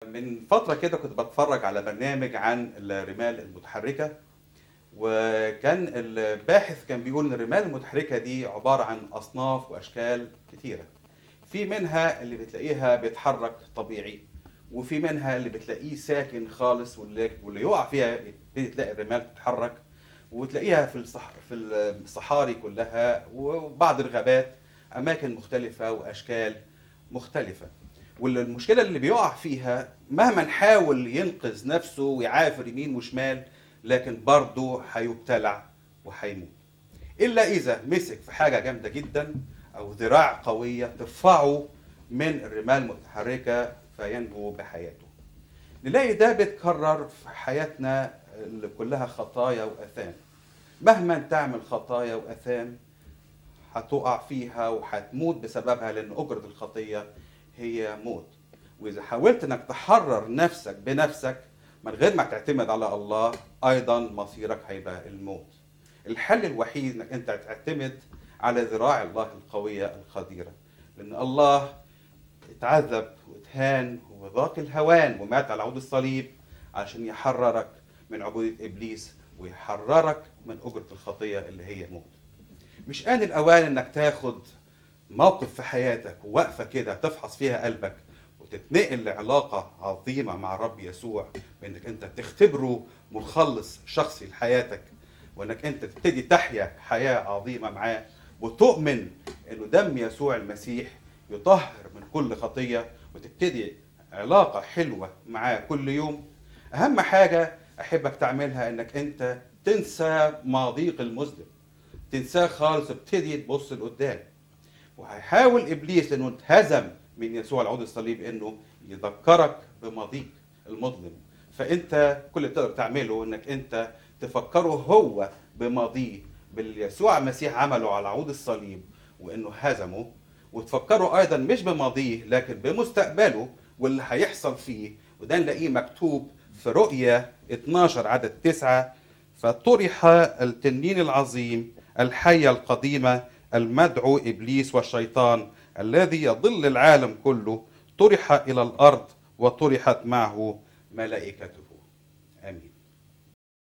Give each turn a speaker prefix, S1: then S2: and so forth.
S1: من فترة كده كنت بتفرج على برنامج عن الرمال المتحركة وكان الباحث كان بيقول ان الرمال المتحركة دي عبارة عن أصناف وأشكال كتيرة في منها اللي بتلاقيها بيتحرك طبيعي وفي منها اللي بتلاقيه ساكن خالص واللي, واللي يقع فيها بتلاقي الرمال بتتحرك وتلاقيها في الصح في الصحاري كلها وبعض الغابات أماكن مختلفة وأشكال مختلفة والمشكله اللي بيقع فيها مهما نحاول ينقذ نفسه ويعافر يمين وشمال لكن برضه هيبتلع وهيموت الا اذا مسك في حاجه جامده جدا او ذراع قويه ترفعه من الرمال المتحركه فينجو بحياته نلاقي ده بيتكرر في حياتنا اللي كلها خطايا واثام مهما تعمل خطايا واثام هتقع فيها وهتموت بسببها لان اجره الخطيه هي موت واذا حاولت انك تحرر نفسك بنفسك من غير ما تعتمد على الله ايضا مصيرك هيبقى الموت الحل الوحيد انك انت تعتمد على ذراع الله القويه القديره لان الله اتعذب واتهان وذاق الهوان ومات على عود الصليب عشان يحررك من عبوديه ابليس ويحررك من اجره الخطيه اللي هي موت مش آن الأوان إنك تاخد موقف في حياتك ووقفة كده تفحص فيها قلبك وتتنقل لعلاقة عظيمة مع الرب يسوع بإنك أنت تختبره مخلص شخصي لحياتك وإنك أنت تبتدي تحيا حياة عظيمة معاه وتؤمن إنه دم يسوع المسيح يطهر من كل خطية وتبتدي علاقة حلوة معاه كل يوم أهم حاجة أحبك تعملها إنك أنت تنسى ماضيك المذنب تنساه خالص ابتدي تبص لقدام وهيحاول ابليس انه اتهزم من يسوع العود الصليب انه يذكرك بماضيك المظلم فانت كل اللي تقدر تعمله انك انت تفكره هو بماضيه باللي يسوع المسيح عمله على عود الصليب وانه هزمه وتفكره ايضا مش بماضيه لكن بمستقبله واللي هيحصل فيه وده نلاقيه مكتوب في رؤيا 12 عدد 9 فطرح التنين العظيم الحية القديمة المدعو إبليس والشيطان الذي يضل العالم كله طرح إلى الأرض وطرحت معه ملائكته آمين